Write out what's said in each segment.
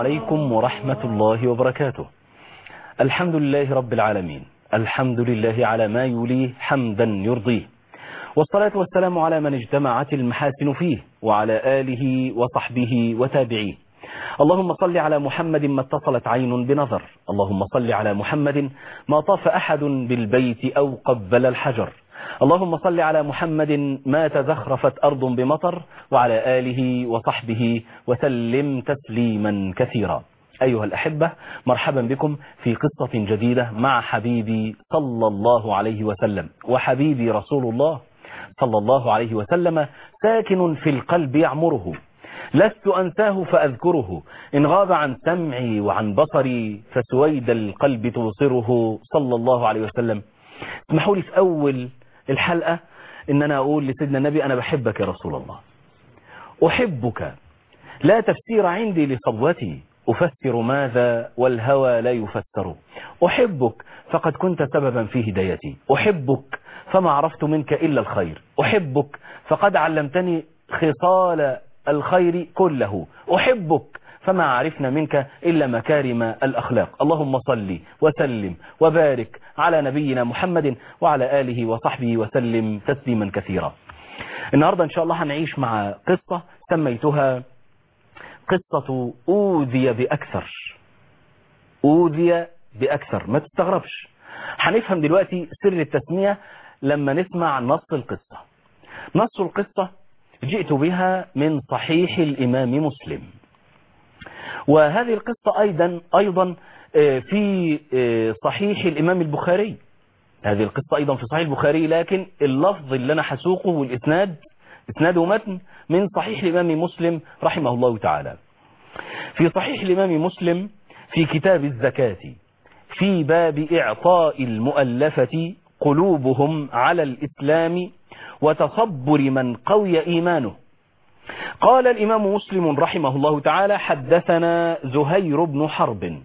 عليكم ورحمة الله وبركاته الحمد لله رب العالمين الحمد لله على ما يليه حمدا يرضيه والصلاة والسلام على من اجتمعت المحاسن فيه وعلى آله وصحبه وتابعيه اللهم صل على محمد ما اتصلت عين بنظر اللهم صل على محمد ما طاف أحد بالبيت أو قبل الحجر اللهم صل على محمد ما تزخرفت أرض بمطر وعلى آله وصحبه وسلم تسليما كثيرا أيها الأحبة مرحبا بكم في قصة جديدة مع حبيبي صلى الله عليه وسلم وحبيبي رسول الله صلى الله عليه وسلم ساكن في القلب يعمره لست أنساه فأذكره إن غاب عن سمعي وعن بصري فسويد القلب توصره صلى الله عليه وسلم اسمحوا لي في أول الحلقة إن أنا أقول لسيدنا النبي أنا بحبك يا رسول الله أحبك لا تفسير عندي لصبوتي أفسر ماذا والهوى لا يفسر أحبك فقد كنت سببا في هدايتي أحبك فما عرفت منك إلا الخير أحبك فقد علمتني خصال الخير كله أحبك فما عرفنا منك إلا مكارم الأخلاق اللهم صل وسلم وبارك على نبينا محمد وعلى آله وصحبه وسلم تسليما كثيرا النهاردة إن شاء الله هنعيش مع قصة سميتها قصة أوذي بأكثر أوذي بأكثر ما تستغربش هنفهم دلوقتي سر التسمية لما نسمع نص القصة نص القصة جئت بها من صحيح الإمام مسلم وهذه القصة أيضا أيضا في صحيح الإمام البخاري هذه القصة أيضا في صحيح البخاري لكن اللفظ اللي أنا حسوقه والإسناد إسناد ومتن من صحيح الإمام مسلم رحمه الله تعالى في صحيح الإمام مسلم في كتاب الزكاة في باب إعطاء المؤلفة قلوبهم على الإسلام وتصبر من قوي إيمانه قال الإمام مسلم رحمه الله تعالى حدثنا زهير بن حرب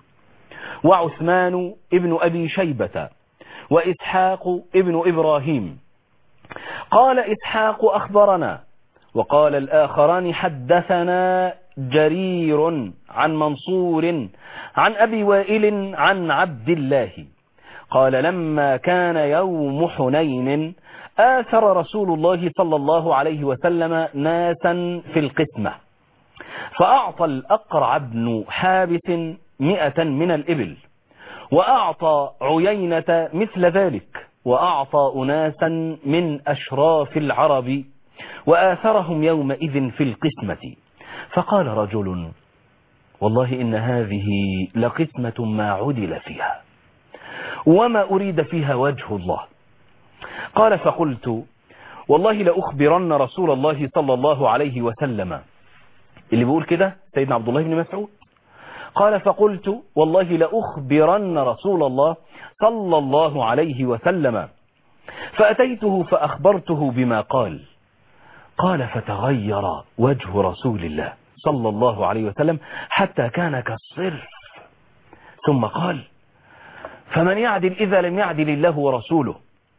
وعثمان ابن أبي شيبة وإسحاق ابن إبراهيم قال إسحاق أخبرنا وقال الآخران حدثنا جرير عن منصور عن أبي وائل عن عبد الله قال لما كان يوم حنين آثر رسول الله صلى الله عليه وسلم ناسا في القسمة فأعطى الأقرع بن حابس مئة من الإبل وأعطى عيينة مثل ذلك وأعطى أناسا من أشراف العرب وآثرهم يومئذ في القسمة فقال رجل والله إن هذه لقسمة ما عدل فيها وما أريد فيها وجه الله قال فقلت والله لأخبرن رسول الله صلى الله عليه وسلم اللي بيقول كده سيدنا عبد الله بن مسعود قال فقلت والله لأخبرن رسول الله صلى الله عليه وسلم فأتيته فأخبرته بما قال قال فتغير وجه رسول الله صلى الله عليه وسلم حتى كان كالصرف ثم قال فمن يعدل إذا لم يعدل الله ورسوله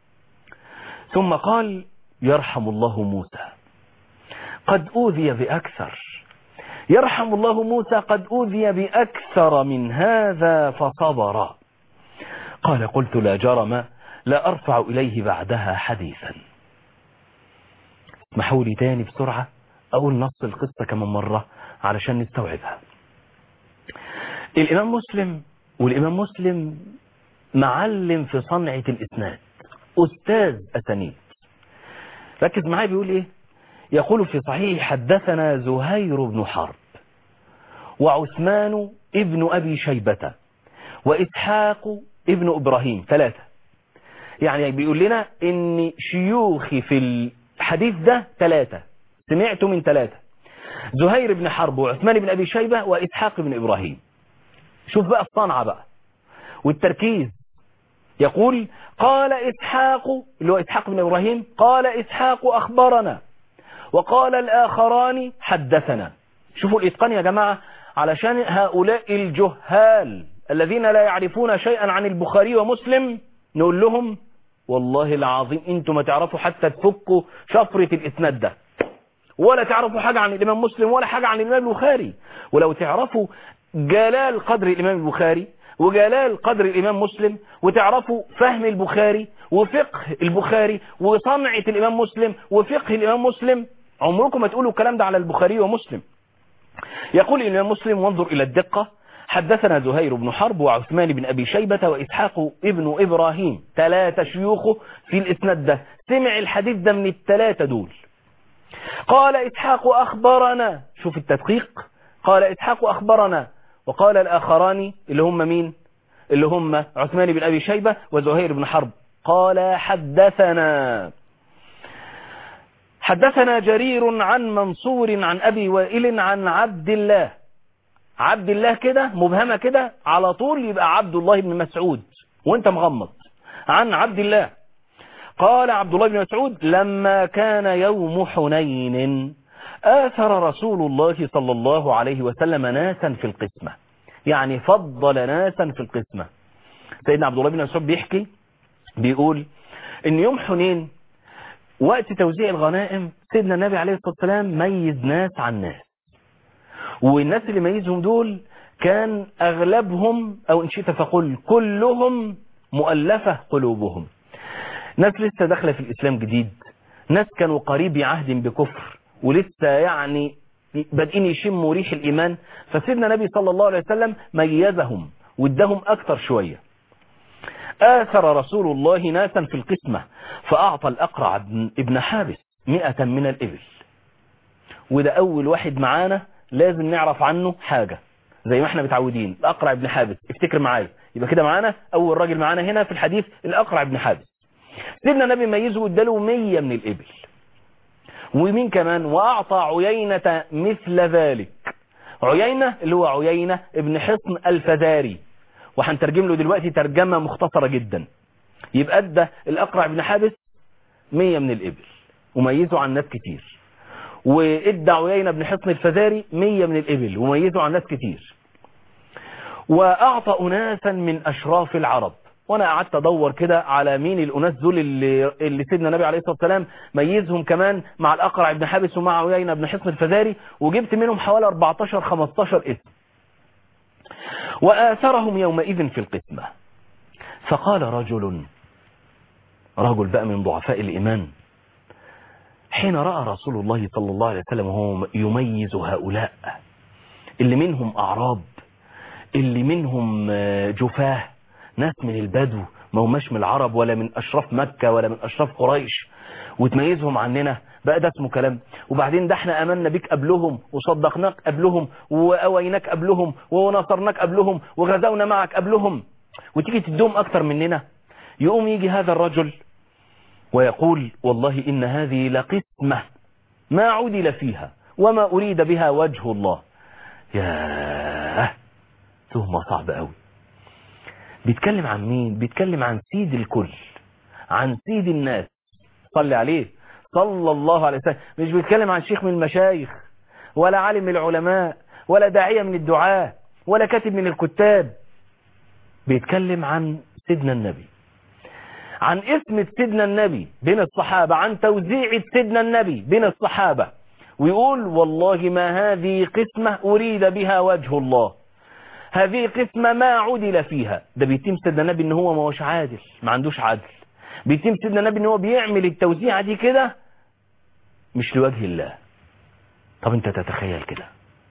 ثم قال يرحم الله موسى قد أوذي بأكثر يرحم الله موسى قد أوذي بأكثر من هذا فصبر قال قلت لا جرم لا أرفع إليه بعدها حديثا اسمحوا لي تاني بسرعة أقول نص القصة كمان مرة علشان نستوعبها الإمام مسلم والإمام مسلم معلم في صنعة الإسناد أستاذ أسانيد ركز معايا بيقول إيه يقول في صحيح حدثنا زهير بن حرب وعثمان ابن أبي شيبة وإسحاق ابن إبراهيم ثلاثة يعني بيقول لنا إن شيوخي في الحديث ده ثلاثة سمعت من ثلاثة زهير بن حرب وعثمان بن أبي شيبة وإسحاق بن إبراهيم شوف بقى الصنعة بقى والتركيز يقول قال إسحاق اللي هو إسحاق بن إبراهيم قال إسحاق أخبرنا وقال الآخران حدثنا شوفوا الإتقان يا جماعة علشان هؤلاء الجهال الذين لا يعرفون شيئا عن البخاري ومسلم نقول لهم والله العظيم انتم ما تعرفوا حتى تفكوا شفرة الإسناد ده ولا تعرفوا حاجة عن الإمام مسلم ولا حاجة عن الإمام البخاري ولو تعرفوا جلال قدر الإمام البخاري وجلال قدر الإمام مسلم وتعرفوا فهم البخاري وفقه البخاري وصنعة الإمام مسلم وفقه الإمام مسلم عمركم ما تقولوا الكلام ده على البخاري ومسلم يقول الإمام مسلم وانظر إلى الدقة حدثنا زهير بن حرب وعثمان بن أبي شيبة وإسحاق ابن إبراهيم ثلاثة شيوخه في الإسناد ده سمع الحديث ده من الثلاثة دول قال إسحاق أخبرنا شوف التدقيق قال إسحاق أخبرنا وقال الآخران اللي هم مين اللي هم عثمان بن أبي شيبة وزهير بن حرب قال حدثنا حدثنا جرير عن منصور عن أبي وائل عن عبد الله عبد الله كده مبهمة كده على طول يبقى عبد الله بن مسعود وانت مغمض عن عبد الله قال عبد الله بن مسعود لما كان يوم حنين آثر رسول الله صلى الله عليه وسلم ناسا في القسمة يعني فضل ناسا في القسمة سيدنا عبد الله بن مسعود بيحكي بيقول ان يوم حنين وقت توزيع الغنائم سيدنا النبي عليه الصلاة والسلام ميز ناس عن ناس والناس اللي ميزهم دول كان أغلبهم أو إن شئت فقل كلهم مؤلفة قلوبهم ناس لسه داخلة في الإسلام جديد ناس كانوا قريب عهد بكفر ولسه يعني بادئين يشموا ريح الإيمان فسيدنا النبي صلى الله عليه وسلم ميزهم وادهم أكتر شوية آثر رسول الله ناسا في القسمة فأعطى الأقرع ابن حابس مئة من الإبل وده أول واحد معانا لازم نعرف عنه حاجة زي ما احنا متعودين الأقرع ابن حابس افتكر معايا يبقى كده معانا أول راجل معانا هنا في الحديث الأقرع ابن حابس سيدنا النبي ميزه واداله 100 من الإبل ومين كمان وأعطى عيينة مثل ذلك عيينة اللي هو عيينة ابن حصن الفزاري وهنترجم له دلوقتي ترجمة مختصرة جدا يبقى ادى الأقرع ابن حابس 100 من الإبل وميزه عن ناس كتير وادى عيينة بن حصن الفزاري 100 من الإبل وميزه عن ناس كتير وأعطى أناسا من أشراف العرب وانا قعدت ادور كده على مين الاناس دول اللي, اللي سيدنا النبي عليه الصلاه والسلام ميزهم كمان مع الاقرع بن حابس ومع عيينه بن حصن الفزاري وجبت منهم حوالي 14 15 اسم واثرهم يومئذ في القسمه فقال رجل رجل بقى من ضعفاء الايمان حين راى رسول الله صلى الله عليه وسلم وهو يميز هؤلاء اللي منهم اعراب اللي منهم جفاه ناس من البدو ما هماش من العرب ولا من أشراف مكة ولا من أشراف قريش وتميزهم عننا بقى ده اسمه كلام وبعدين ده احنا امنا بك قبلهم وصدقناك قبلهم واويناك قبلهم ونصرناك قبلهم وغزونا معك قبلهم وتيجي تدوم اكتر مننا يقوم يجي هذا الرجل ويقول والله ان هذه لقسمة ما عدل فيها وما اريد بها وجه الله ياه تهمة صعبة قوي بيتكلم عن مين بيتكلم عن سيد الكل عن سيد الناس صلي عليه صلى الله عليه وسلم مش بيتكلم عن شيخ من المشايخ ولا عالم من العلماء ولا داعية من الدعاة ولا كاتب من الكتاب بيتكلم عن سيدنا النبي عن اسم سيدنا النبي بين الصحابة عن توزيع سيدنا النبي بين الصحابة ويقول والله ما هذه قسمة أريد بها وجه الله هذه قسمة ما عدل فيها ده بيتم سيدنا النبي ان هو ما هوش عادل ما عندوش عدل بيتم سيدنا النبي ان هو بيعمل التوزيعة دي كده مش لوجه الله طب انت تتخيل كده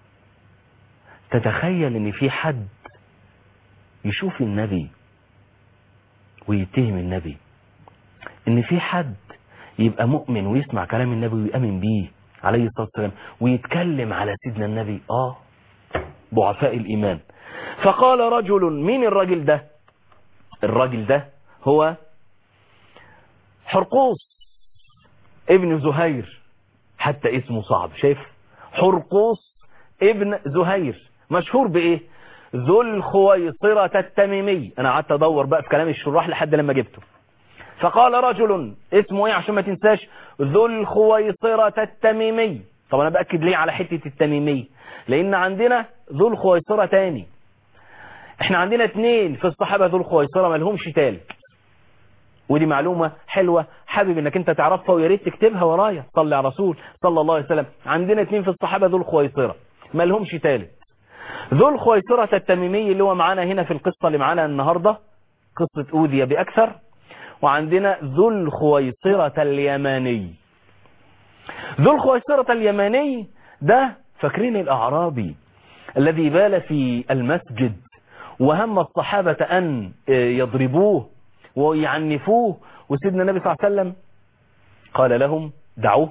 تتخيل ان في حد يشوف النبي ويتهم النبي ان في حد يبقى مؤمن ويسمع كلام النبي ويؤمن بيه عليه الصلاة والسلام ويتكلم على سيدنا النبي اه ضعفاء الايمان فقال رجل مين الرجل ده الرجل ده هو حرقوس ابن زهير حتى اسمه صعب شايف حرقوس ابن زهير مشهور بايه ذو الخويصرة التميمي انا قعدت ادور بقى في كلام الشراح لحد لما جبته فقال رجل اسمه ايه عشان ما تنساش ذو الخويصرة التميمي طب انا باكد ليه على حتة التميمي لان عندنا ذو الخويصرة تاني احنا عندنا اتنين في الصحابة ذو الخويصرة ما لهمش تالت ودي معلومة حلوة حابب انك انت تعرفها ويا ريت تكتبها ورايا صلي على رسول صلى الله عليه وسلم عندنا اتنين في الصحابة ذو الخويصرة ما لهمش تالت ذو الخويصرة التميمي اللي هو معانا هنا في القصة اللي معانا النهاردة قصة أوذية بأكثر وعندنا ذو الخويصرة اليماني ذو الخويصرة اليماني ده فاكرين الأعرابي الذي بال في المسجد وهم الصحابة أن يضربوه ويعنفوه وسيدنا النبي صلى الله عليه وسلم قال لهم دعوه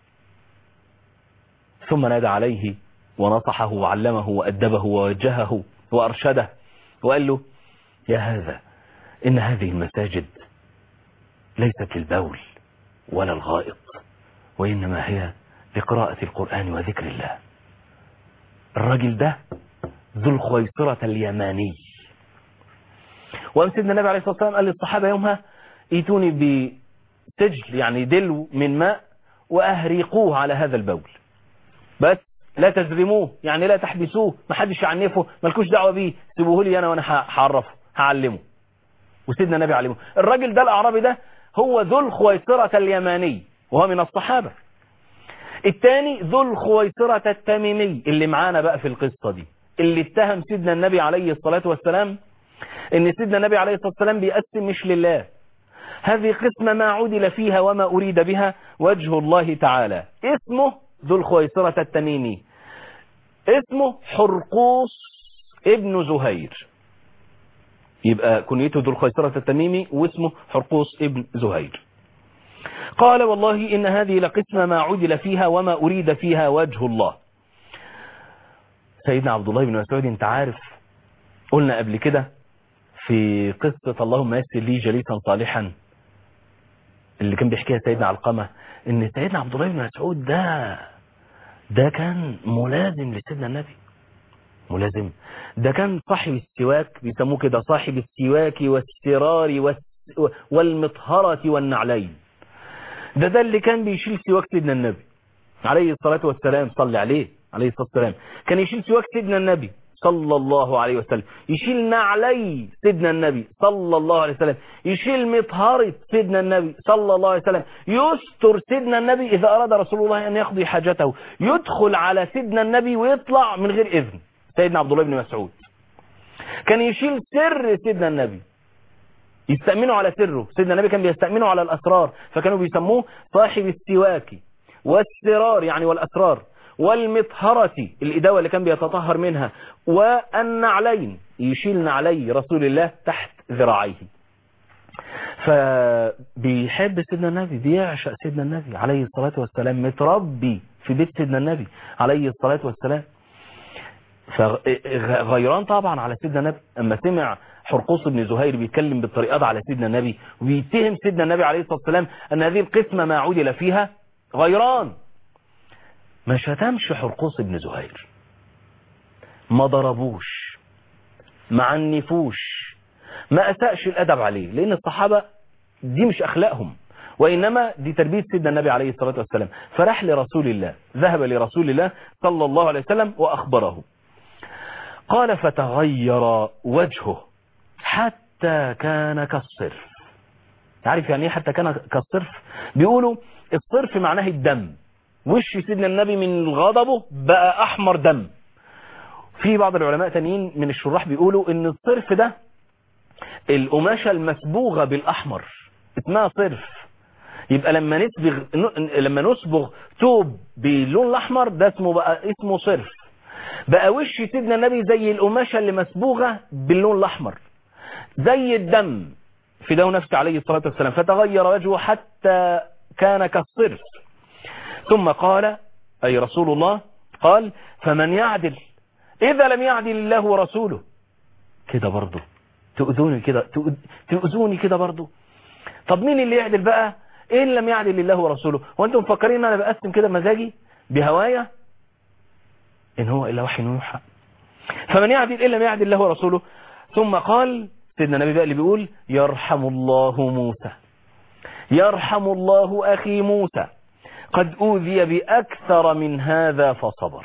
ثم نادى عليه ونصحه وعلمه وأدبه ووجهه وأرشده وقال له يا هذا إن هذه المساجد ليست للبول ولا الغائط وإنما هي لقراءة القرآن وذكر الله الراجل ده ذو الخويصرة اليماني وقام سيدنا النبي عليه الصلاة والسلام قال للصحابة يومها ايتوني بسجل يعني دلو من ماء وأهريقوه على هذا البول بس لا تزرموه يعني لا تحبسوه ما حدش يعنفه مالكوش دعوة بيه سيبوه لي أنا وأنا هعرفه هعلمه وسيدنا النبي علمه الراجل ده الأعرابي ده هو ذو الخويصرة اليماني وهو من الصحابة الثاني ذو الخويصرة التميمي اللي معانا بقى في القصة دي اللي اتهم سيدنا النبي عليه الصلاة والسلام ان سيدنا النبي عليه الصلاة والسلام بيقسم مش لله هذه قسمة ما عدل فيها وما أريد بها وجه الله تعالى اسمه ذو الخويصرة التميمي اسمه حرقوس ابن زهير يبقى كنيته ذو الخيسرة التميمي واسمه حرقوس ابن زهير قال والله إن هذه لقسمة ما عدل فيها وما أريد فيها وجه الله سيدنا عبد الله بن مسعود انت عارف قلنا قبل كده في قصة اللهم يسر لي جليسا صالحا اللي كان بيحكيها سيدنا علقمة ان سيدنا عبد الله بن مسعود ده ده كان ملازم لسيدنا النبي ملازم ده كان صاحب السواك بيسموه كده صاحب السواك والسرار والمطهرة والنعلين ده ده اللي كان بيشيل سواك سيدنا النبي عليه الصلاة والسلام صلي عليه عليه الصلاة والسلام كان يشيل سواك سيدنا النبي صلى الله عليه وسلم يشيل نعلي سيدنا النبي صلى الله عليه وسلم يشيل مطهرة سيدنا النبي صلى الله عليه وسلم يستر سيدنا النبي إذا أراد رسول الله أن يقضي حاجته يدخل على سيدنا النبي ويطلع من غير إذن سيدنا عبد الله بن مسعود كان يشيل سر سيدنا النبي يستأمنوا على سره سيدنا النبي كان بيستأمنوا على الأسرار فكانوا بيسموه صاحب السواك والسرار يعني والأسرار والمطهرة الإداوة اللي كان بيتطهر منها والنعلين يشيل نعلي رسول الله تحت ذراعيه فبيحب سيدنا النبي بيعشق سيدنا النبي عليه الصلاة والسلام متربي في بيت سيدنا النبي عليه الصلاة والسلام فغيران طبعا على سيدنا النبي اما سمع حرقوس بن زهير بيتكلم بالطريقة دي على سيدنا النبي وبيتهم سيدنا النبي عليه الصلاة والسلام ان هذه القسمة ما عدل فيها غيران ما شتمش حرقوس بن زهير ما ضربوش ما عنفوش ما أسأش الأدب عليه لأن الصحابة دي مش أخلاقهم وإنما دي تربية سيدنا النبي عليه الصلاة والسلام فرح لرسول الله ذهب لرسول الله صلى الله عليه وسلم وأخبره قال فتغير وجهه حتى كان كالصرف تعرف يعني ايه حتى كان كالصرف بيقولوا الصرف معناه الدم وش سيدنا النبي من غضبه بقى احمر دم في بعض العلماء تانيين من الشراح بيقولوا ان الصرف ده القماشة المسبوغة بالاحمر اسمها صرف يبقى لما نسبغ لما نصبغ توب باللون الاحمر ده اسمه بقى اسمه صرف بقى وش سيدنا النبي زي القماشة اللي مسبوغة باللون الاحمر زي الدم في ده نفسه عليه الصلاة والسلام فتغير وجهه حتى كان كالصرف ثم قال أي رسول الله قال فمن يعدل إذا لم يعدل الله ورسوله كده برضه تؤذوني كده تؤذوني كده برضه طب مين اللي يعدل بقى إن لم يعدل الله ورسوله وانتم مفكرين ان انا بقسم كده مزاجي بهوايا إن هو إلا وحي يوحى فمن يعدل إن لم يعدل الله ورسوله ثم قال سيدنا النبي بقى اللي بيقول يرحم الله موسى يرحم الله أخي موسى قد أوذي بأكثر من هذا فصبر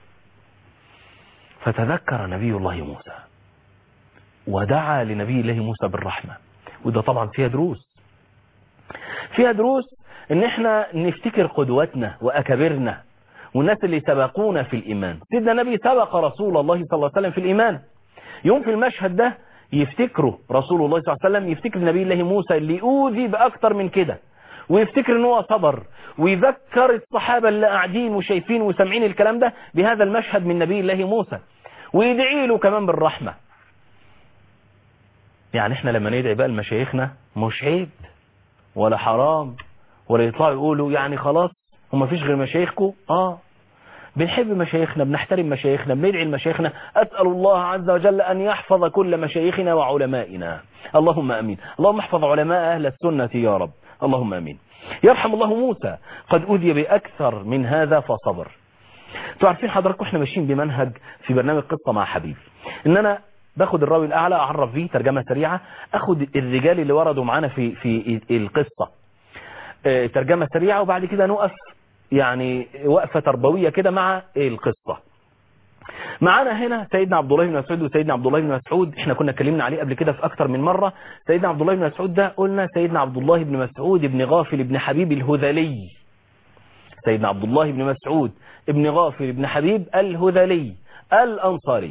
فتذكر نبي الله موسى ودعا لنبي الله موسى بالرحمة وده طبعا فيها دروس فيها دروس ان احنا نفتكر قدوتنا واكابرنا والناس اللي سبقونا في الإيمان سيدنا النبي سبق رسول الله صلى الله عليه وسلم في الإيمان يوم في المشهد ده يفتكروا رسول الله صلى الله عليه وسلم يفتكر نبي الله موسى اللي أوذي بأكتر من كده ويفتكر ان هو صبر ويذكر الصحابة اللي قاعدين وشايفين وسامعين الكلام ده بهذا المشهد من نبي الله موسى ويدعي له كمان بالرحمة يعني احنا لما ندعي بقى لمشايخنا مش عيب ولا حرام ولا يطلعوا يقولوا يعني خلاص وما فيش غير مشايخكم اه بنحب مشايخنا بنحترم مشايخنا بندعي لمشايخنا أسأل الله عز وجل أن يحفظ كل مشايخنا وعلمائنا اللهم أمين اللهم احفظ علماء أهل السنة يا رب اللهم أمين يرحم الله موسى قد أذي بأكثر من هذا فصبر تعرفين حضراتكم احنا ماشيين بمنهج في برنامج قصة مع حبيبي ان انا باخد الراوي الاعلى اعرف فيه ترجمة سريعة اخد الرجال اللي وردوا معانا في في القصة اه ترجمة سريعة وبعد كده نقف يعني وقفة تربوية كده مع القصة معانا هنا سيدنا عبد الله بن مسعود وسيدنا عبد الله بن مسعود احنا كنا اتكلمنا عليه قبل كده في اكتر من مرة سيدنا عبد الله بن مسعود ده قلنا سيدنا عبد الله بن مسعود بن غافل بن حبيب الهذلي سيدنا عبد الله بن مسعود بن غافل بن حبيب الهذلي الانصاري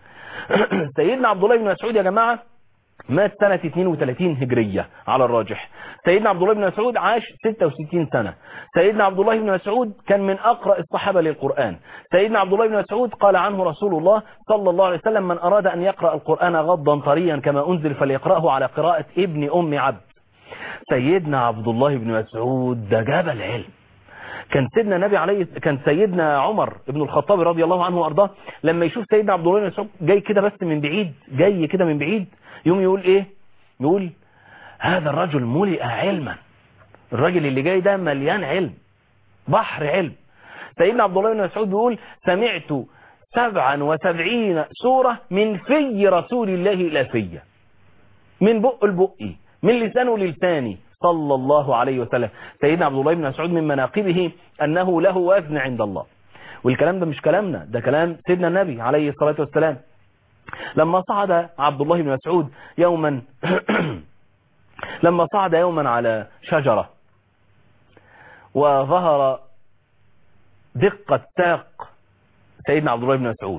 سيدنا عبد الله بن مسعود يا جماعة مات سنة 32 هجرية على الراجح سيدنا عبد الله بن مسعود عاش 66 سنة سيدنا عبد الله بن مسعود كان من أقرأ الصحابة للقرآن سيدنا عبد الله بن مسعود قال عنه رسول الله صلى الله عليه وسلم من أراد أن يقرأ القرآن غضا طريا كما أنزل فليقرأه على قراءة ابن أم عبد سيدنا عبد الله بن مسعود ده جبل علم كان سيدنا النبي عليه كان سيدنا عمر بن الخطاب رضي الله عنه وارضاه لما يشوف سيدنا عبد الله بن مسعود جاي كده بس من بعيد جاي كده من بعيد يوم يقول ايه يقول هذا الرجل ملئ علما الراجل اللي جاي ده مليان علم بحر علم سيدنا عبد الله بن مسعود بيقول سمعت سبعا وسبعين سورة من في رسول الله إلى في من بق البقي من لسانه للساني صلى الله عليه وسلم سيدنا عبد الله بن مسعود من مناقبه أنه له وزن عند الله والكلام ده مش كلامنا ده كلام سيدنا النبي عليه الصلاة والسلام لما صعد عبد الله بن مسعود يوما لما صعد يوما على شجرة وظهر دقة ساق سيدنا عبد الله بن مسعود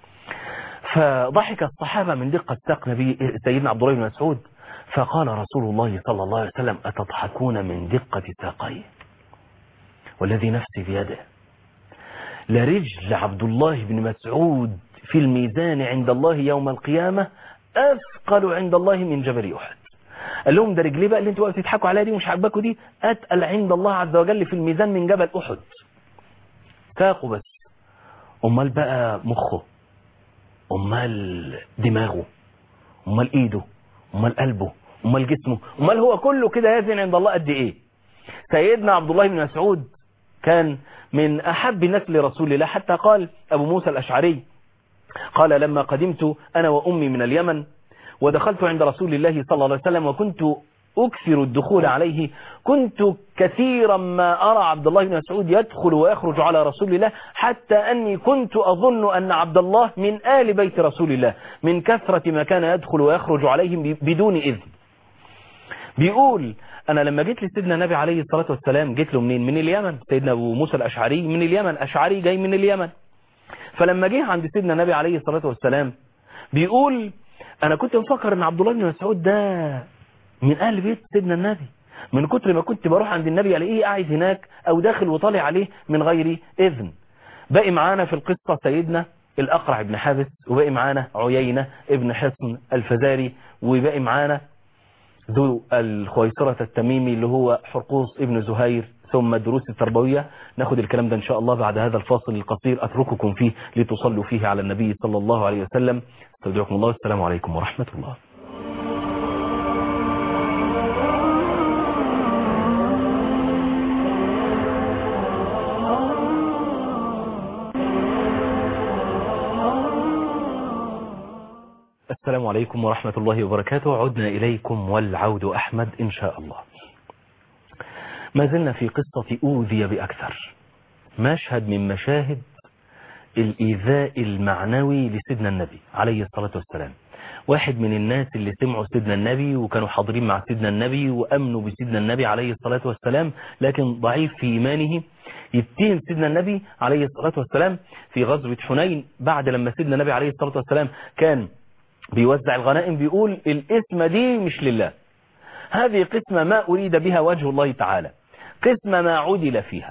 فضحك الصحابة من دقة ساق نبي سيدنا عبد الله بن مسعود فقال رسول الله صلى الله عليه وسلم أتضحكون من دقة ساقيه والذي نفسي بيده لرجل عبد الله بن مسعود في الميزان عند الله يوم القيامة أثقل عند الله من جبل أحد قال لهم ده رجليه بقى اللي انتوا واقفين تضحكوا عليها دي ومش عاجباكوا دي أتقل عند الله عز وجل في الميزان من جبل أحد ساقه بس أمال بقى مخه أمال دماغه أمال إيده أمال قلبه أمال جسمه أمال هو كله كده يزن عند الله قد إيه سيدنا عبد الله بن مسعود كان من أحب الناس لرسول الله حتى قال أبو موسى الأشعري قال لما قدمت أنا وأمي من اليمن ودخلت عند رسول الله صلى الله عليه وسلم وكنت أكثر الدخول عليه كنت كثيرا ما أرى عبد الله بن مسعود يدخل ويخرج على رسول الله حتى أني كنت أظن أن عبد الله من آل بيت رسول الله من كثرة ما كان يدخل ويخرج عليهم بدون إذن بيقول أنا لما جيت لسيدنا النبي عليه الصلاة والسلام جيت له منين من اليمن سيدنا أبو موسى الأشعري من اليمن أشعري جاي من اليمن فلما جه عند سيدنا النبي عليه الصلاة والسلام بيقول أنا كنت مفكر أن عبد الله بن مسعود ده من أهل بيت سيدنا النبي من كتر ما كنت بروح عند النبي الاقيه قاعد هناك أو داخل وطالع عليه من غير إذن باقي معانا في القصة سيدنا الأقرع بن حابس وباقي معانا عيينة ابن حصن الفزاري وباقي معانا ذو الخويصرة التميمي اللي هو حرقوس ابن زهير ثم الدروس التربوية ناخد الكلام ده إن شاء الله بعد هذا الفاصل القصير أترككم فيه لتصلوا فيه على النبي صلى الله عليه وسلم استودعكم الله والسلام عليكم ورحمة الله السلام عليكم ورحمة الله وبركاته عدنا إليكم والعود أحمد إن شاء الله ما زلنا في قصة أوذي بأكثر مشهد من مشاهد الإيذاء المعنوي لسيدنا النبي عليه الصلاة والسلام واحد من الناس اللي سمعوا سيدنا النبي وكانوا حاضرين مع سيدنا النبي وأمنوا بسيدنا النبي عليه الصلاة والسلام لكن ضعيف في إيمانه يتهم سيدنا النبي عليه الصلاة والسلام في غزوة حنين بعد لما سيدنا النبي عليه الصلاة والسلام كان بيوزع الغنائم بيقول الاسم دي مش لله هذه قسمة ما أريد بها وجه الله تعالى قسمة ما عدل فيها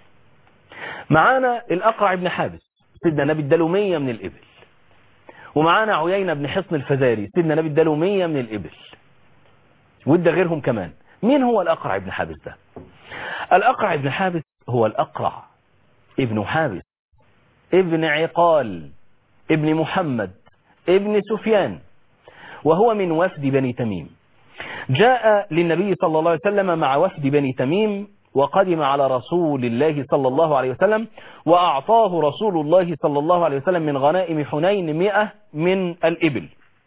معانا الأقرع بن حابس سيدنا النبي اداله 100 من الإبل ومعانا عيينة بن حصن الفزاري سيدنا النبي اداله 100 من الإبل وادى غيرهم كمان مين هو الأقرع بن حابس ده الأقرع بن حابس هو الأقرع ابن حابس ابن عقال ابن محمد ابن سفيان وهو من وفد بني تميم جاء للنبي صلى الله عليه وسلم مع وفد بني تميم وقدم على رسول الله صلى الله عليه وسلم وأعطاه رسول الله صلى الله عليه وسلم من غنائم حنين مئة من الإبل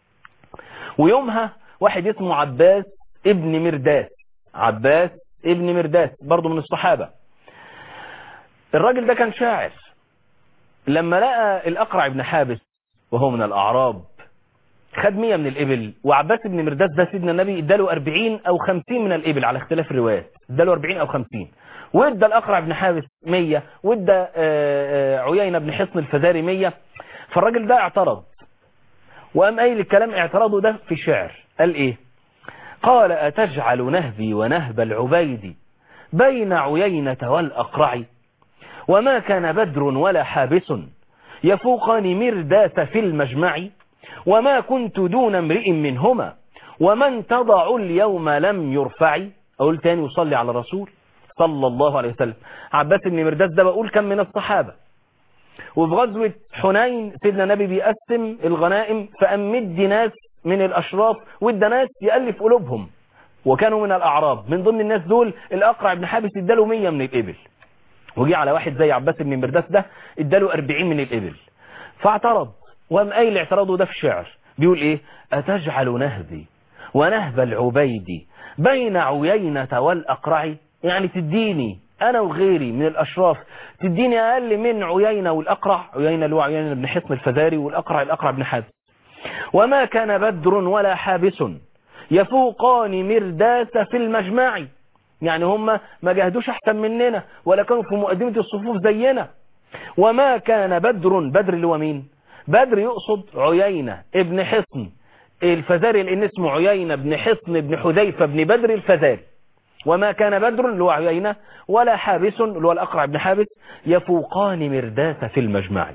ويومها واحد اسمه عباس ابن مرداس عباس ابن مرداس برضه من الصحابة الراجل ده كان شاعر لما لقى الأقرع ابن حابس وهو من الأعراب خد 100 من الإبل وعباس بن مرداس ده سيدنا النبي اداله 40 أو 50 من الإبل على اختلاف الروايات اداله 40 أو 50 وادى الأقرع بن حابس 100 وادى عيينة بن حصن الفزاري 100 فالراجل ده اعترض وقام قايل الكلام اعتراضه ده في شعر قال ايه قال أتجعل نهبي ونهب العبيد بين عيينة والأقرع وما كان بدر ولا حابس يفوقان مرداس في المجمع وما كنت دون امرئ منهما ومن تضع اليوم لم يرفع أقول تاني وصلي على رسول صلى الله عليه وسلم عباس بن مرداس ده بقول كم من الصحابة وفي غزوة حنين سيدنا النبي بيقسم الغنائم فأم مد ناس من الأشراف وادى ناس يألف قلوبهم وكانوا من الأعراب من ضمن الناس دول الأقرع بن حابس اداله 100 من الإبل وجي على واحد زي عباس بن مرداس ده اداله 40 من الإبل فاعترض وقام قايل اعتراضه ده في شعر بيقول ايه أتجعل نهبي ونهب العبيد بين عيينة والأقرع يعني تديني أنا وغيري من الأشراف تديني أقل من عيينة والأقرع عيينة اللي هو عيينة بن حصن الفزاري والأقرع الأقرع بن حابس وما كان بدر ولا حابس يفوقان مرداس في المجمع يعني هم ما جهدوش أحسن مننا ولا كانوا في مقدمة الصفوف زينا وما كان بدر بدر اللي هو مين بدر يقصد عيينة ابن حصن الفزاري لان اسمه عيينة بن حصن بن حذيفة بن بدر الفزاري وما كان بدر اللي هو عيينة ولا حابس اللي هو الأقرع بن حابس يفوقان مرداس في المجمع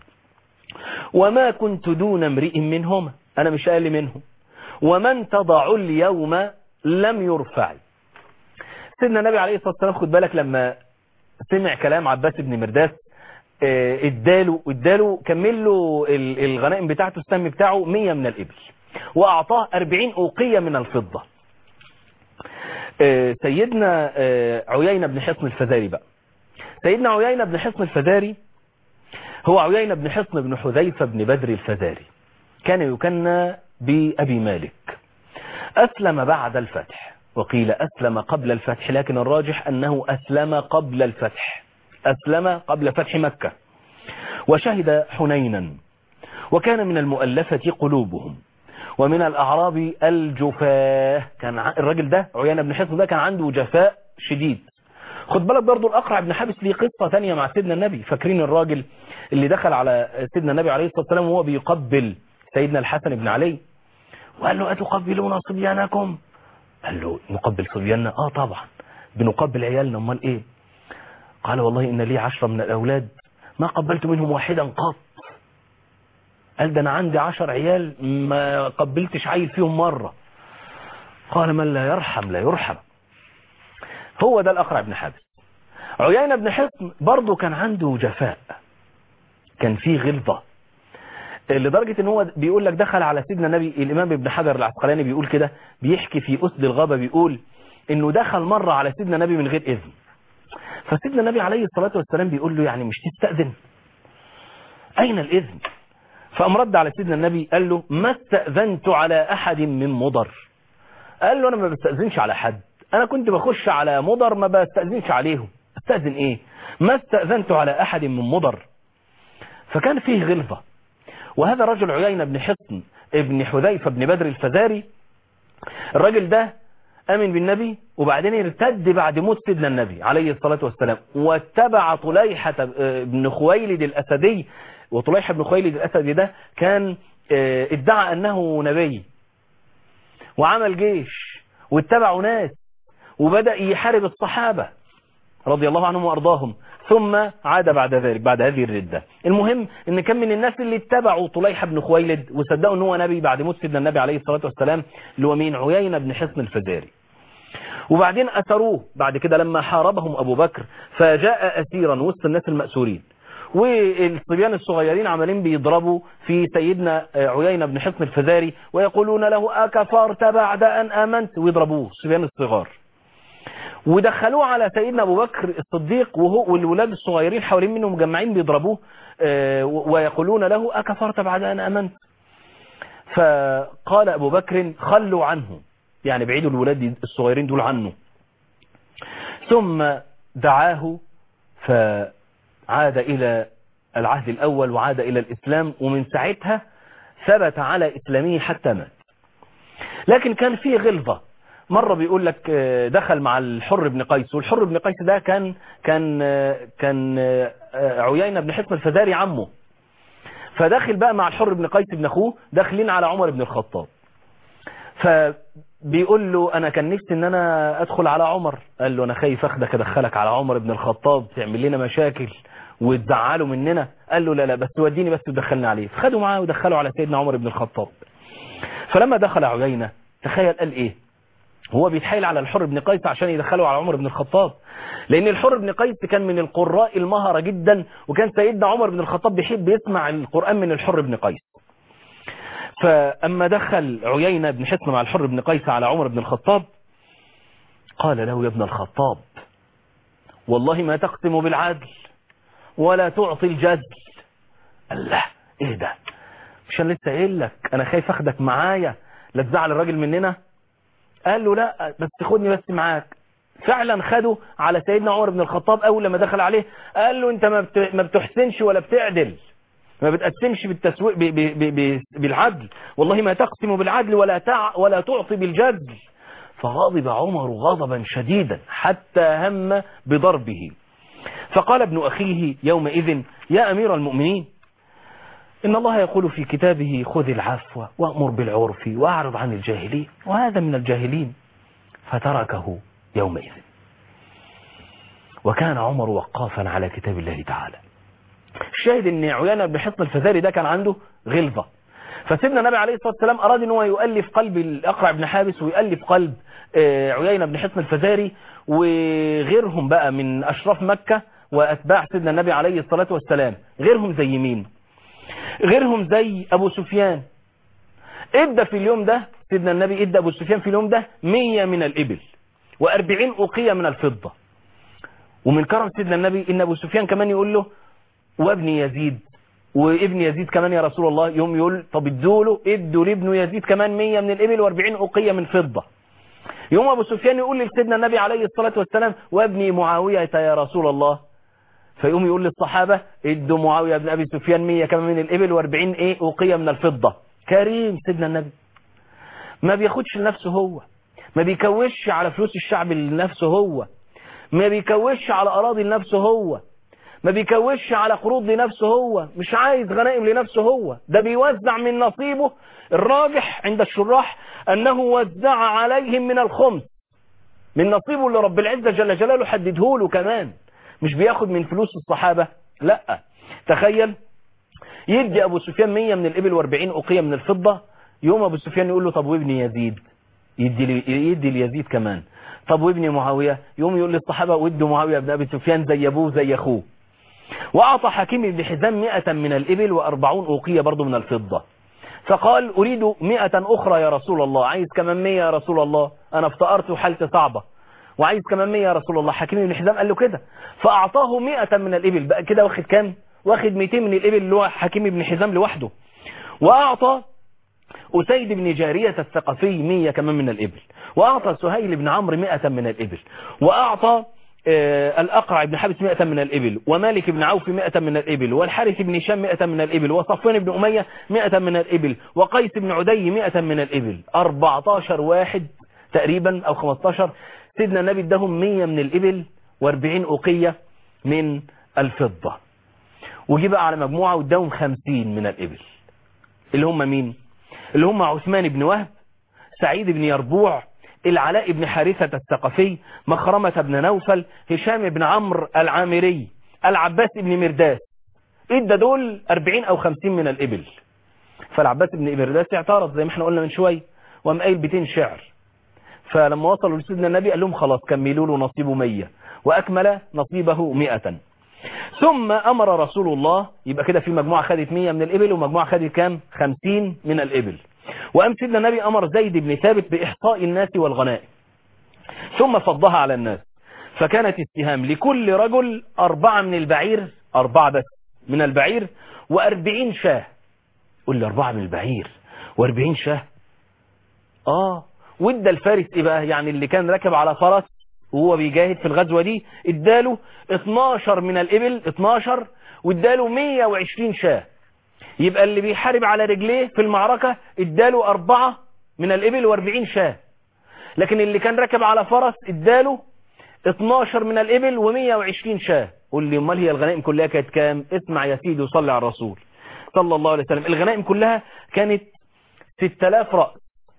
وما كنت دون امرئ منهما أنا مش أقل منهم ومن تضع اليوم لم يرفع سيدنا النبي عليه الصلاة والسلام خد بالك لما سمع كلام عباس بن مرداس اداله اداله كمل له الغنائم بتاعته السهم بتاعه 100 من الإبل وأعطاه 40 أوقية من الفضة سيدنا عيينة بن حصن الفزاري بقى سيدنا عيينة بن حصن الفزاري هو عيينة بن حصن بن حذيفة بن بدر الفزاري كان يكنى بأبي مالك أسلم بعد الفتح وقيل أسلم قبل الفتح لكن الراجح أنه أسلم قبل الفتح أسلم قبل فتح مكة وشهد حنينا وكان من المؤلفة قلوبهم ومن الأعراب الجفاه كان الراجل ده عيانة بن حصن ده كان عنده جفاء شديد خد بالك برضو الأقرع بن حابس ليه قصة تانية مع سيدنا النبي فاكرين الراجل اللي دخل على سيدنا النبي عليه الصلاة والسلام وهو بيقبل سيدنا الحسن بن علي وقال له أتقبلون صبيانكم قال له نقبل صبياننا آه طبعا بنقبل عيالنا امال ايه قال والله إن لي عشرة من الأولاد ما قبلت منهم واحدا قط قال ده أنا عندي عشر عيال ما قبلتش عيل فيهم مرة قال من لا يرحم لا يرحم هو ده الأقرع بن حابس عيينة بن حصن برضه كان عنده جفاء كان فيه غلظة لدرجة ان هو بيقول لك دخل على سيدنا النبي الامام ابن حجر العسقلاني بيقول كده بيحكي في أسد الغابة بيقول انه دخل مرة على سيدنا النبي من غير اذن فسيدنا النبي عليه الصلاة والسلام بيقول له يعني مش تستأذن اين الاذن فقام رد على سيدنا النبي قال له ما استأذنت على احد من مضر قال له انا ما بستأذنش على حد انا كنت بخش على مضر ما بستأذنش عليهم استأذن ايه ما استأذنت على احد من مضر فكان فيه غلظة وهذا رجل عيينة بن حصن ابن حذيفة بن بدر الفزاري الراجل ده امن بالنبي وبعدين ارتد بعد موت سيدنا النبي عليه الصلاة والسلام واتبع طليحة بن خويلد الاسدي وطليحة بن خويلد الاسدي ده كان ادعى انه نبي وعمل جيش واتبعوا ناس وبدأ يحارب الصحابة رضي الله عنهم وارضاهم ثم عاد بعد ذلك بعد هذه الردة المهم ان كان من الناس اللي اتبعوا طليحة بن خويلد وصدقوا ان هو نبي بعد موت سيدنا النبي عليه الصلاة والسلام اللي هو مين عيينة بن حصن الفزاري وبعدين أسروه بعد كده لما حاربهم أبو بكر فجاء أسيرا وسط الناس المأسورين والصبيان الصغيرين عمالين بيضربوا في سيدنا عيينة بن حصن الفزاري ويقولون له أكفرت بعد أن آمنت ويضربوه الصبيان الصغار ودخلوه على سيدنا أبو بكر الصديق وهو والولاد الصغيرين حوالين منه مجمعين بيضربوه ويقولون له أكفرت بعد أن آمنت فقال أبو بكر خلوا عنه يعني بعيدوا الولاد الصغيرين دول عنه ثم دعاه فعاد إلى العهد الأول وعاد إلى الإسلام ومن ساعتها ثبت على إسلامه حتى مات لكن كان فيه غلظة مرة بيقول لك دخل مع الحر بن قيس والحر بن قيس ده كان كان كان عيينة بن حصن الفزاري عمه فداخل بقى مع الحر بن قيس بن أخوه داخلين على عمر بن الخطاب فبيقول له انا كان نفسي ان انا ادخل على عمر قال له انا خايف اخدك ادخلك على عمر بن الخطاب تعمل لنا مشاكل وتزعله مننا قال له لا لا بس وديني بس ودخلنا عليه فخدوا معاه ودخلوا على سيدنا عمر بن الخطاب فلما دخل عيينة تخيل قال ايه هو بيتحايل على الحر بن قيس عشان يدخله على عمر بن الخطاب لان الحر بن قيس كان من القراء المهرة جدا وكان سيدنا عمر بن الخطاب بيحب يسمع القرآن من الحر بن قيس فأما دخل عيينة بن حصن مع الحر بن قيس على عمر بن الخطاب قال له يا ابن الخطاب والله ما تقسم بالعدل ولا تعطي الجزل الله ايه ده مش انا لسه قايل لك انا خايف اخدك معايا لا تزعل الراجل مننا قال له لا بس خدني بس معاك فعلا خده على سيدنا عمر بن الخطاب اول لما دخل عليه قال له انت ما بتحسنش ولا بتعدل ما بتقسمش بالتسويق ب ب ب بالعدل والله ما تقسم بالعدل ولا تع ولا تعطي بالجدل فغضب عمر غضبا شديدا حتى هم بضربه فقال ابن أخيه يومئذ يا أمير المؤمنين إن الله يقول في كتابه خذ العفو وأمر بالعرف وأعرض عن الجاهلين وهذا من الجاهلين فتركه يومئذ وكان عمر وقافا على كتاب الله تعالى الشاهد ان عيانة بن حصن الفزاري ده كان عنده غلظة فسيدنا النبي عليه الصلاة والسلام أراد ان هو يؤلف قلب الأقرع بن حابس ويؤلف قلب عيينة بن حصن الفزاري وغيرهم بقى من أشراف مكة وأتباع سيدنا النبي عليه الصلاة والسلام غيرهم زي مين غيرهم زي أبو سفيان ادى في اليوم ده سيدنا النبي ادى أبو سفيان في اليوم ده مية من الإبل وأربعين أوقية من الفضة ومن كرم سيدنا النبي ان أبو سفيان كمان يقول له وابن يزيد وابن يزيد كمان يا رسول الله يوم يقول طب ادوا له ادوا لابن يزيد كمان 100 من الابل و40 اوقيه من فضه يوم ابو سفيان يقول لسيدنا النبي عليه الصلاه والسلام وابني معاويه يا رسول الله فيقوم يقول للصحابه ادوا معاويه بن ابي سفيان 100 كمان من الابل و40 ايه اوقيه من الفضه كريم سيدنا النبي ما بياخدش لنفسه هو ما بيكوش على فلوس الشعب لنفسه هو ما بيكوش على اراضي لنفسه هو ما بيكوش على قروض لنفسه هو مش عايز غنائم لنفسه هو ده بيوزع من نصيبه الراجح عند الشراح أنه وزع عليهم من الخمس من نصيبه اللي رب العزة جل جلاله حدده له كمان مش بياخد من فلوس الصحابة لا تخيل يدي أبو سفيان 100 من الإبل و40 أقية من الفضة يوم أبو سفيان يقول له طب وابن يزيد يدي, لي يدي ليزيد كمان طب وابن معاوية يوم يقول للصحابة ودوا معاوية بن أبي سفيان زي أبوه زي أخوه وأعطى حكيم بن حزام مئة من الإبل وأربعون أوقية برضو من الفضة فقال أريد مئة أخرى يا رسول الله عايز كمان مية يا رسول الله أنا افتقرت وحالتي صعبة وعايز كمان مية يا رسول الله حكيم بن حزام قال له كده فأعطاه مئة من الإبل بقى كده واخد كام واخد 200 من الإبل اللي هو حكيم بن حزام لوحده وأعطى أسيد بن جارية الثقفي مية كمان من الإبل وأعطى سهيل بن عمرو مئة من الإبل وأعطى الأقرع بن حابس مئة من الإبل ومالك بن عوف مئة من الإبل والحارث بن هشام مئة من الإبل وصفوان بن أمية مئة من الإبل وقيس بن عدي مئة من الإبل 14 واحد تقريبا او 15 سيدنا النبي اداهم 100 من الابل و40 اوقية من الفضة وجي بقى على مجموعة واداهم 50 من الابل اللي هم مين اللي هم عثمان بن وهب سعيد بن يربوع العلاء بن حارثة الثقفي مخرمة بن نوفل هشام بن عمرو العامري العباس بن مرداس ادى دول 40 او 50 من الابل فالعباس بن مرداس اعترض زي ما احنا قلنا من شويه وقام قايل بيتين شعر فلما وصلوا لسيدنا النبي قال لهم خلاص كملوا له نصيبه 100 واكمل نصيبه 100 ثم امر رسول الله يبقى كده في مجموعه خدت 100 من الابل ومجموعه خدت كام 50 من الابل وقام سيدنا النبي امر زيد بن ثابت باحصاء الناس والغنائم ثم فضها على الناس فكانت السهام لكل رجل أربعة من البعير أربعة بس من البعير وأربعين شاه قل لي أربعة من البعير وأربعين شاه آه وادى الفارس إيه بقى يعني اللي كان راكب على فرس وهو بيجاهد في الغزوة دي اداله 12 من الإبل 12 واداله 120 شاه يبقى اللي بيحارب على رجليه في المعركة اداله أربعة من الإبل وأربعين شاه لكن اللي كان راكب على فرس اداله 12 من الإبل و120 شاه قول لي امال هي الغنائم كلها كانت كام اسمع يا سيدي وصلي على الرسول صلى الله عليه وسلم الغنائم كلها كانت 6000 رأس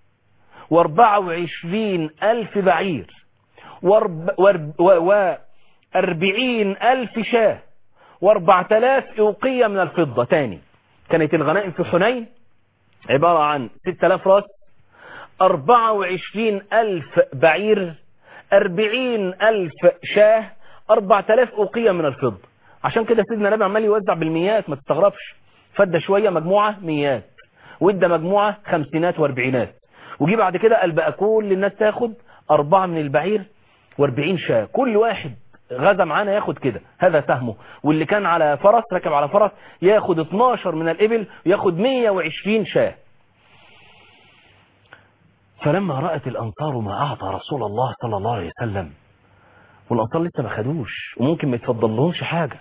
و24 ألف بعير و40 ألف شاه و4000 أوقية من الفضة تاني كانت الغنائم في حنين عبارة عن 6000 رأس 24 ألف بعير أربعين ألف شاه أربعة آلاف أوقية من الفضة عشان كده سيدنا النبي عمال يوزع بالميات ما تستغربش فدى شوية مجموعة ميات وادى مجموعة خمسينات واربعينات وجي بعد كده قال بقى كل الناس تاخد أربعة من البعير واربعين شاه كل واحد غزا معانا ياخد كده هذا سهمه واللي كان على فرس ركب على فرس ياخد 12 من الإبل وياخد 120 شاه فلما رأت الأنصار ما أعطى رسول الله صلى الله عليه وسلم والأنصار لسه ما خدوش وممكن ما يتفضل لهمش حاجة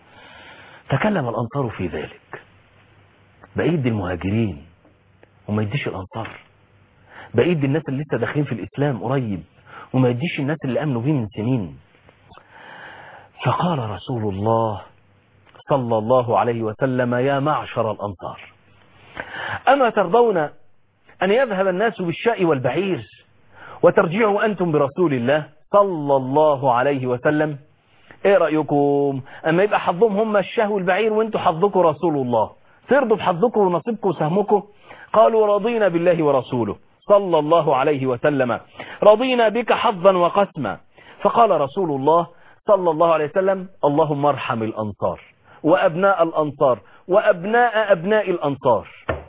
تكلم الأنصار في ذلك بأيدي المهاجرين وما يديش الأنصار بأيدي الناس اللي لسه داخلين في الإسلام قريب وما يديش الناس اللي أمنوا بيه من سنين فقال رسول الله صلى الله عليه وسلم يا معشر الأنصار أما ترضون أن يذهب الناس بالشاء والبعير وترجعوا أنتم برسول الله صلى الله عليه وسلم ايه رأيكم اما يبقى حظهم هم الشاه والبعير وانتوا حظكم رسول الله ترضوا بحظكم ونصيبكم وسهمكم قالوا رضينا بالله ورسوله صلى الله عليه وسلم رضينا بك حظا وقسما فقال رسول الله صلى الله عليه وسلم اللهم ارحم الأنصار وأبناء الأنصار وأبناء أبناء الأنصار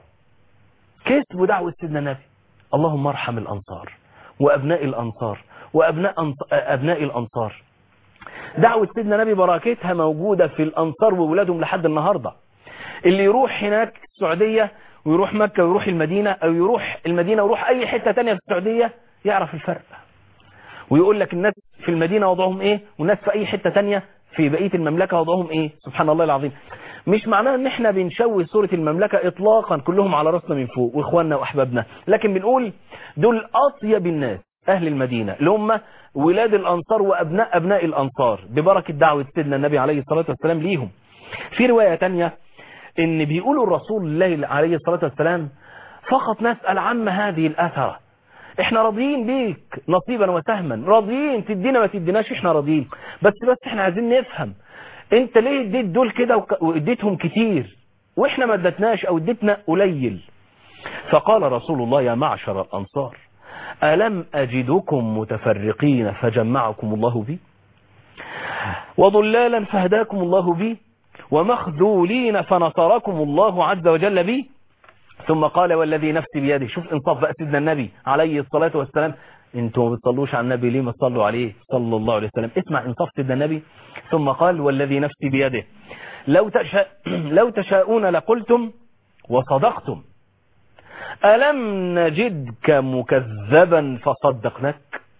كسب دعوة سيدنا النبي اللهم ارحم الأنصار وأبناء الأنصار وأبناء أبناء الأنصار دعوة سيدنا النبي بركتها موجودة في الأنصار وولادهم لحد النهاردة اللي يروح هناك السعودية ويروح مكة ويروح المدينة أو يروح المدينة ويروح أي حتة تانية في السعودية يعرف الفرق ويقول لك الناس في المدينة وضعهم إيه والناس في أي حتة تانية في بقية المملكة وضعهم إيه سبحان الله العظيم مش معناه ان احنا بنشوه صورة المملكة اطلاقا كلهم على راسنا من فوق واخواننا واحبابنا لكن بنقول دول اطيب الناس اهل المدينة اللي هم ولاد الانصار وابناء ابناء الانصار ببركة دعوة سيدنا النبي عليه الصلاة والسلام ليهم في رواية تانية ان بيقولوا الرسول الله عليه الصلاة والسلام فقط نسأل عم هذه الاثرة احنا راضيين بيك نصيبا وسهما راضيين تدينا ما تديناش احنا راضيين بس بس احنا عايزين نفهم انت ليه اديت دول كده واديتهم كتير واحنا ما ادتناش او اديتنا قليل فقال رسول الله يا معشر الانصار ألم أجدكم متفرقين فجمعكم الله بي وضلالا فهداكم الله بي ومخذولين فنصركم الله عز وجل بي ثم قال والذي نفسي بيده شوف انصاف بقى سيدنا النبي عليه الصلاة والسلام انتوا ما بتصلوش على النبي ليه ما تصلوا عليه صلى الله عليه وسلم اسمع انصاف سيدنا النبي ثم قال والذي نفسي بيده لو تشاء لو تشاءون لقلتم وصدقتم ألم نجدك مكذبا فصدقناك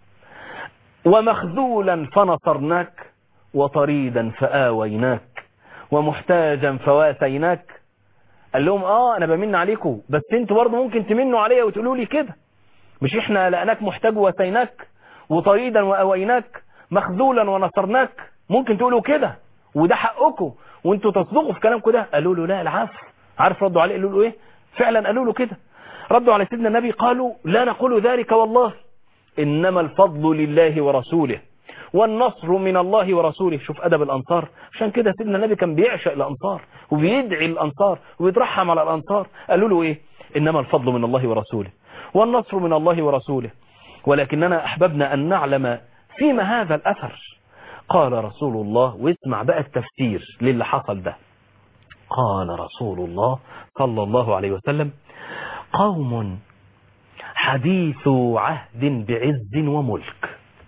ومخذولا فنصرناك وطريدا فآويناك ومحتاجا فواسيناك قال لهم اه انا بمن عليكم بس انتوا برضه ممكن تمنوا عليا وتقولوا لي كده مش احنا لقناك محتاج وسيناك وطريدا وأويناك مخذولا ونصرناك ممكن تقولوا كده وده حقكم وانتوا تصدقوا في كلامكم ده قالوا له لا العفو عارف ردوا عليه قالوا له ايه فعلا قالوا له كده ردوا على سيدنا النبي قالوا لا نقول ذلك والله إنما الفضل لله ورسوله والنصر من الله ورسوله شوف أدب الأنصار عشان كده سيدنا النبي كان بيعشق الأنصار وبيدعي الأنصار وبيترحم على الأنصار قالوا له إيه إنما الفضل من الله ورسوله والنصر من الله ورسوله ولكننا أحببنا أن نعلم فيما هذا الأثر قال رسول الله واسمع بقى التفسير للي حصل ده قال رسول الله صلى الله عليه وسلم قوم حديث عهد بعز وملك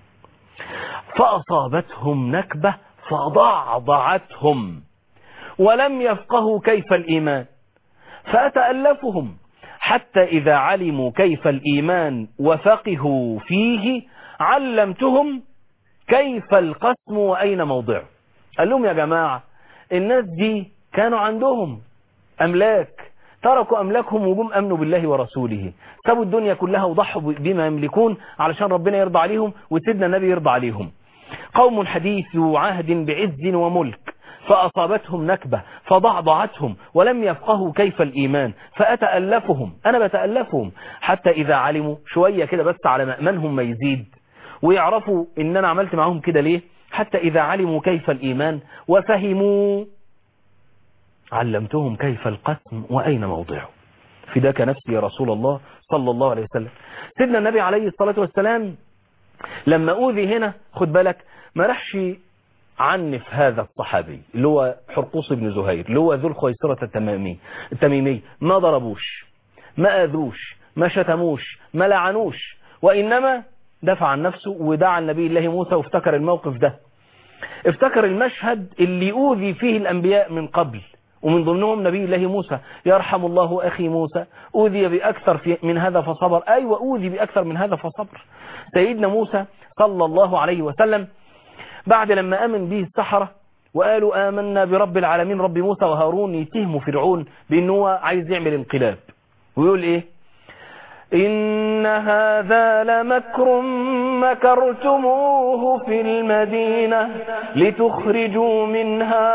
فأصابتهم نكبة فضعضعتهم ولم يفقهوا كيف الإيمان فأتألفهم حتى إذا علموا كيف الإيمان وفقهوا فيه علمتهم كيف القسم وأين موضعه قال لهم يا جماعة الناس دي كانوا عندهم أملاك تركوا أملاكهم وجم أمنوا بالله ورسوله سابوا الدنيا كلها وضحوا بما يملكون علشان ربنا يرضى عليهم وسيدنا النبي يرضى عليهم قوم حديث عهد بعز وملك فأصابتهم نكبة فضعضعتهم ولم يفقهوا كيف الإيمان فأتألفهم أنا بتألفهم حتى إذا علموا شوية كده بس على مأمنهم ما يزيد ويعرفوا إن أنا عملت معهم كده ليه حتى إذا علموا كيف الإيمان وفهموا علمتهم كيف القسم وأين موضعه فداك نفسي يا رسول الله صلى الله عليه وسلم سيدنا النبي عليه الصلاة والسلام لما أوذي هنا خد بالك ما رحش عنف هذا الصحابي اللي هو حرقوس بن زهير اللي هو ذو الخيسرة التمامي التميمي ما ضربوش ما أذوش ما شتموش ما لعنوش وإنما دفع عن نفسه ودعا النبي الله موسى وافتكر الموقف ده افتكر المشهد اللي أوذي فيه الأنبياء من قبل ومن ضمنهم نبي الله موسى يرحم الله أخي موسى أوذي بأكثر في من هذا فصبر أيوة أوذي بأكثر من هذا فصبر سيدنا موسى صلى الله عليه وسلم بعد لما آمن به السحرة وقالوا آمنا برب العالمين رب موسى وهارون يتهموا فرعون بأنه عايز يعمل انقلاب ويقول إيه إن هذا لمكر مكرتموه في المدينة لتخرجوا منها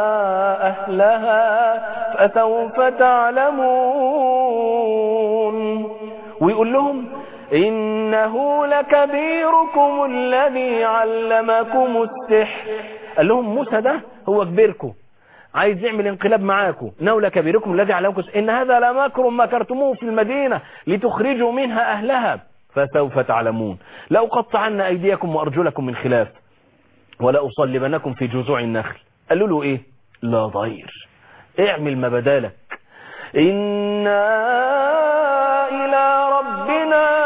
أهلها فسوف تعلمون ويقول لهم إنه لكبيركم الذي علمكم السحر قال لهم موسى ده هو كبيركم عايز يعمل انقلاب معاكم إنه لكبيركم الذي علمكم السحر إن هذا لمكر مكرتموه في المدينة لتخرجوا منها أهلها فسوف تعلمون لأقطعن أيديكم وأرجلكم من خلاف ولأصلبنكم في جذوع النخل قالوا له إيه لا ضير اعمل ما بدالك إنا إلى ربنا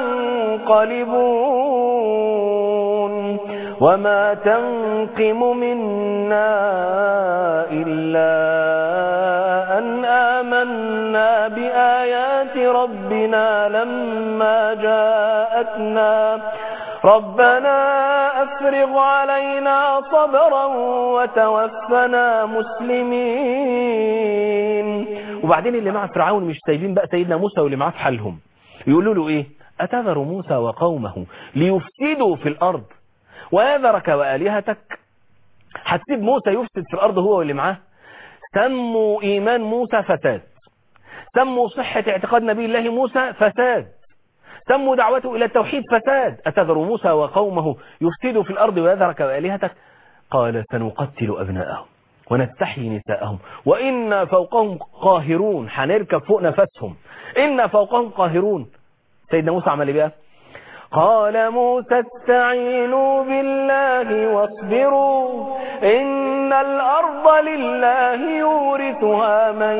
منقلبون وما تنقم منا إلا أن آمنا بآيات ربنا لما جاءتنا ربنا أفرغ علينا صبرا وتوفنا مسلمين وبعدين اللي مع فرعون مش سايبين بقى سيدنا موسى واللي معاه في حالهم يقولوا له ايه أتذر موسى وقومه ليفسدوا في الأرض ويذرك وآلهتك هتسيب موسى يفسد في الأرض هو واللي معاه سموا إيمان موسى فساد سموا صحة اعتقاد نبي الله موسى فساد سموا دعوته إلى التوحيد فساد أتذر موسى وقومه يفسدوا في الأرض ويذرك وآلهتك قال سنقتل أبناءهم ونستحيي نساءهم وإنا فوقهم قاهرون هنركب فوق نفسهم إنا فوقهم قاهرون سيدنا موسى عمل ايه بقى قال موسى استعينوا بالله واصبروا إن الأرض لله يورثها من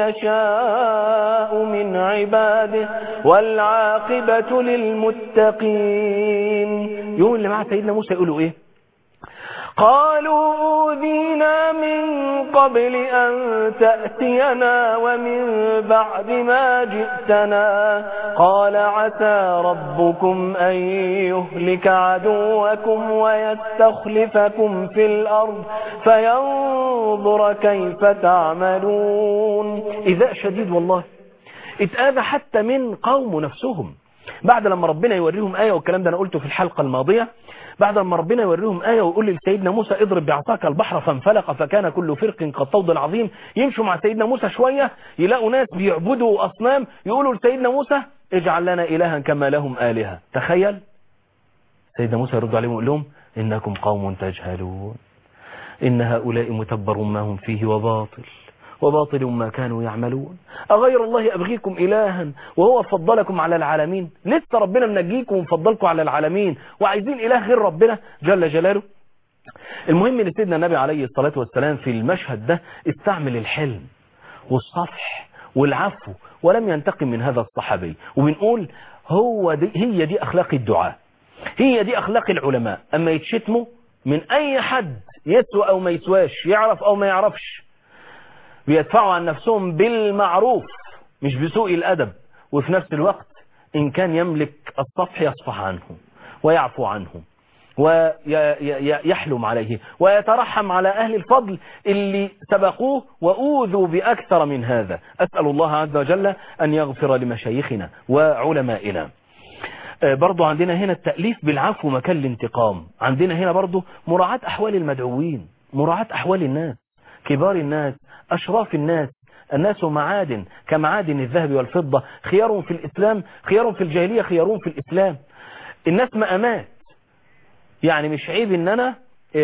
يشاء من عباده والعاقبة للمتقين يقول اللي مع سيدنا موسى يقولوا ايه قالوا أوذينا من قبل أن تأتينا ومن بعد ما جئتنا قال عسى ربكم أن يهلك عدوكم ويستخلفكم في الأرض فينظر كيف تعملون إذا شديد والله اتآذى حتى من قوم نفسهم بعد لما ربنا يوريهم آية والكلام ده أنا قلته في الحلقة الماضية بعد لما ربنا يوريهم آية ويقول لسيدنا موسى اضرب بعصاك البحر فانفلق فكان كل فرق كالطود العظيم يمشوا مع سيدنا موسى شوية يلاقوا ناس بيعبدوا أصنام يقولوا لسيدنا موسى اجعل لنا إلها كما لهم آلهة تخيل سيدنا موسى يرد عليهم ويقول لهم إنكم قوم تجهلون إن هؤلاء متبر ما هم فيه وباطل وباطل ما كانوا يعملون أغير الله أبغيكم إلها وهو فضلكم على العالمين لسه ربنا منجيكم ومفضلكم على العالمين وعايزين إله غير ربنا جل جلاله المهم ان سيدنا النبي عليه الصلاة والسلام في المشهد ده استعمل الحلم والصفح والعفو ولم ينتقم من هذا الصحابي وبنقول هو دي هي دي أخلاق الدعاء هي دي أخلاق العلماء أما يتشتموا من أي حد يسوى أو ما يسواش يعرف أو ما يعرفش بيدفعوا عن نفسهم بالمعروف مش بسوء الأدب وفي نفس الوقت إن كان يملك الصفح يصفح عنه ويعفو عنه ويحلم عليه ويترحم على أهل الفضل اللي سبقوه وأوذوا بأكثر من هذا أسأل الله عز وجل أن يغفر لمشايخنا وعلمائنا برضو عندنا هنا التأليف بالعفو مكان الانتقام عندنا هنا برضو مراعاة أحوال المدعوين مراعاة أحوال الناس كبار الناس أشراف الناس الناس معادن كمعادن الذهب والفضة خيار في الإسلام خيار في الجاهلية خيارون في الإسلام الناس مأمات يعني مش عيب ان انا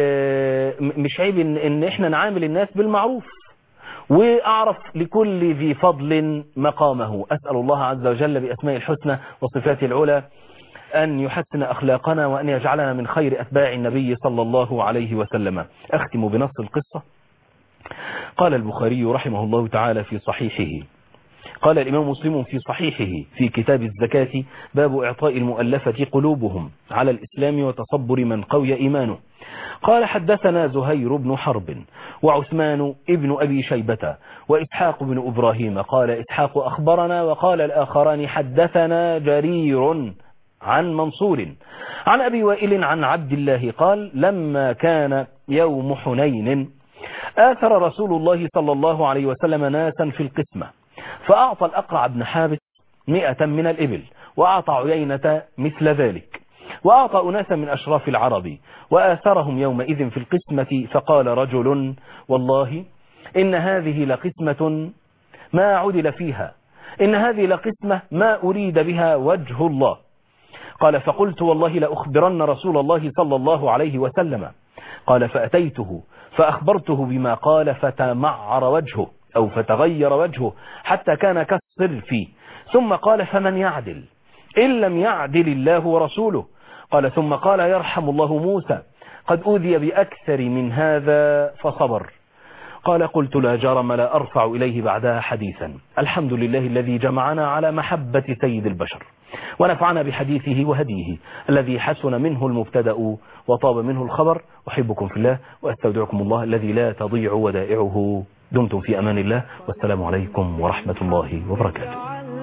مش عيب ان, إن احنا نعامل الناس بالمعروف واعرف لكل ذي فضل مقامه اسأل الله عز وجل باسماء الحسنى وصفاته العلى أن يحسن أخلاقنا وأن يجعلنا من خير أتباع النبي صلى الله عليه وسلم أختم بنص القصة قال البخاري رحمه الله تعالى في صحيحه قال الإمام مسلم في صحيحه في كتاب الزكاة باب إعطاء المؤلفة قلوبهم على الإسلام وتصبر من قوي إيمانه قال حدثنا زهير بن حرب وعثمان ابن أبي شيبة وإسحاق بن إبراهيم قال إسحاق أخبرنا وقال الآخران حدثنا جرير عن منصور عن أبي وائل عن عبد الله قال لما كان يوم حنين آثر رسول الله صلى الله عليه وسلم ناسا في القسمة فأعطى الأقرع بن حابس مئة من الإبل وأعطى عيينة مثل ذلك وأعطى أناسا من أشراف العرب وآثرهم يومئذ في القسمة فقال رجل والله إن هذه لقسمة ما عدل فيها إن هذه لقسمة ما أريد بها وجه الله قال فقلت والله لأخبرن رسول الله صلى الله عليه وسلم قال فأتيته فأخبرته بما قال فتمعر وجهه أو فتغير وجهه حتى كان كالصرف ثم قال فمن يعدل إن لم يعدل الله ورسوله قال ثم قال يرحم الله موسى قد أوذي بأكثر من هذا فصبر قال قلت لا جرم لا أرفع إليه بعدها حديثا الحمد لله الذي جمعنا على محبة سيد البشر ونفعنا بحديثه وهديه الذي حسن منه المبتدأ وطاب منه الخبر أحبكم في الله وأستودعكم الله الذي لا تضيع ودائعه دمتم في أمان الله والسلام عليكم ورحمة الله وبركاته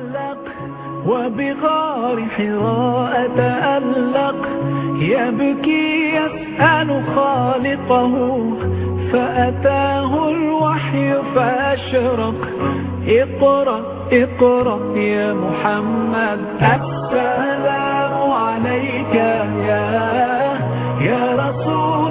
وبغار حراء تألق يبكي يسأل خالقه فأتاه الوحي فأشرق اقرأ اقرأ يا محمد السلام عليك يا يا رسول